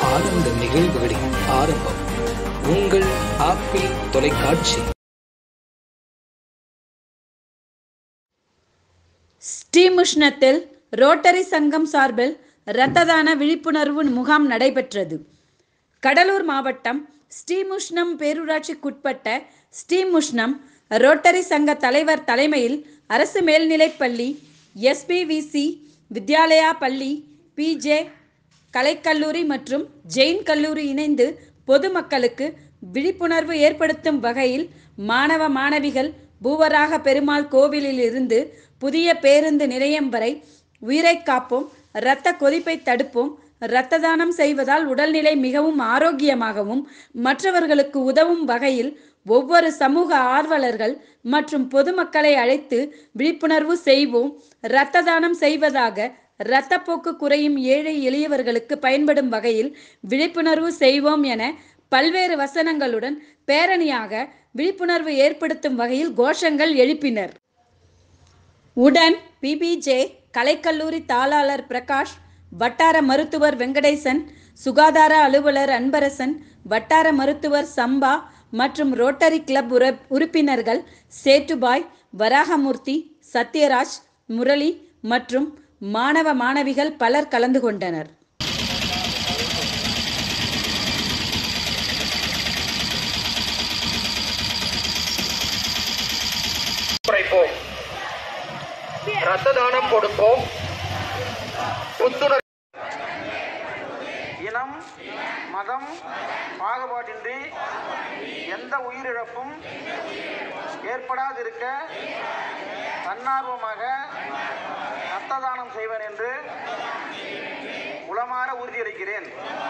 ஆனந்த நிகழ்வுகளின் ஆரம்பம் உங்கள் ஆப்பிள் தொலைக்காட்சி ஸ்ரீமுஷ்ணத்தில் ரோட்டரி சங்கம் சார்பில் இரத்த தான விழிப்புணர்வு முகாம் நடைபெற்றது கடலூர் மாவட்டம் ஸ்ரீமுஷ்ணம் பேரூராட்சிக்குட்பட்ட ஸ்ரீமுஷ்ணம் ரோட்டரி சங்க தலைவர் தலைமையில் அரசு மேல்நிலைப்பள்ளி எஸ்பிவிசி வித்யாலயா பள்ளி பிஜே கலைக்கல்லூரி மற்றும் ஜெயின் கல்லூரி இணைந்து பொதுமக்களுக்கு விழிப்புணர்வு ஏற்படுத்தும் வகையில் மாணவ மாணவிகள் பூவராக பெருமாள் கோவிலில் இருந்து புதிய பேருந்து நிலையம் வரை உயிரை காப்போம் இரத்த கொதிப்பை தடுப்போம் இரத்த தானம் செய்வதால் உடல்நிலை மிகவும் ஆரோக்கியமாகவும் மற்றவர்களுக்கு உதவும் வகையில் ஒவ்வொரு சமூக ஆர்வலர்கள் மற்றும் பொதுமக்களை அழைத்து விழிப்புணர்வு செய்வோம் இரத்த தானம் செய்வதாக இரத்தப்போக்கு குறையும் ஏழை எளியவர்களுக்கு பயன்படும் வகையில் விழிப்புணர்வு செய்வோம் என பல்வேறு வசனங்களுடன் பேரணியாக விழிப்புணர்வு ஏற்படுத்தும் வகையில் கோஷங்கள் எழுப்பினர் உடன் பிபிஜே கலைக்கல்லூரி தாளாளர் பிரகாஷ் வட்டார மருத்துவர் வெங்கடேசன் சுகாதார அலுவலர் அன்பரசன் வட்டார மருத்துவர் சம்பா மற்றும் ரோட்டரி கிளப் உற உறுப்பினர்கள் சேட்டுபாய் வராகமூர்த்தி சத்யராஜ் முரளி மற்றும் மாணவ மாணவிகள் பலர் கலந்து கொண்டனர் குறைப்போம் ரத்த தானம் கொடுப்போம் புத்துணர்வு இனம் மதம் பாகுபாடின்றி எந்த உயிரிழப்பும் ஏற்படாதிருக்க தன்னார்வமாக இரத்த தானம் செய்வேன் என்று உளமாற உறுதியளிக்கிறேன்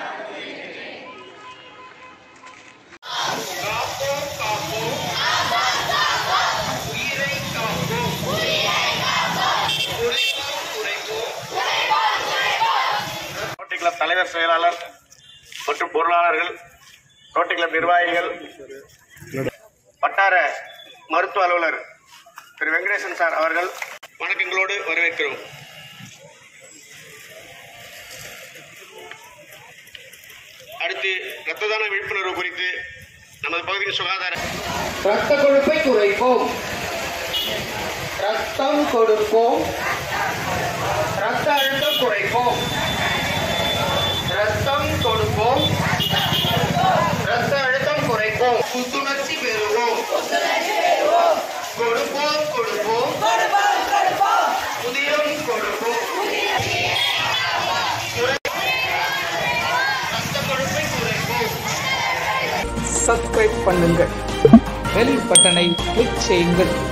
ரோட்டரி கிளப் தலைவர் செயலாளர் மற்றும் பொருளாளர்கள் ரோட்டரி கிளப் நிர்வாகிகள் வட்டார மருத்துவ அலுவலர் திரு வெங்கடேசன் சார் அவர்கள் வணக்கங்களோடு வரவேற்கிறோம் அடுத்து இரத்த தான விழிப்புணர்வு குறித்து நமது பகுதியின் சுகாதார ரத்த கொழுப்பை குறைப்போம் ரத்தம் கொடுப்போம் ரத்த அழுத்தம் குறைப்போம் ரத்தம் கொடுப்போம் ரத்த அழுத்தம் குறைப்போம் புத்துணர்ச்சி பெறுவோம் கொடுப்போம் கொடுப்போம் புதியம் கொடுப்போம் ரத்த கொழுப்பை குறைப்போம் சப்ஸ்கிரைப் பண்ணுங்கள் பெல் பட்டனை கிளிக் செய்யுங்கள்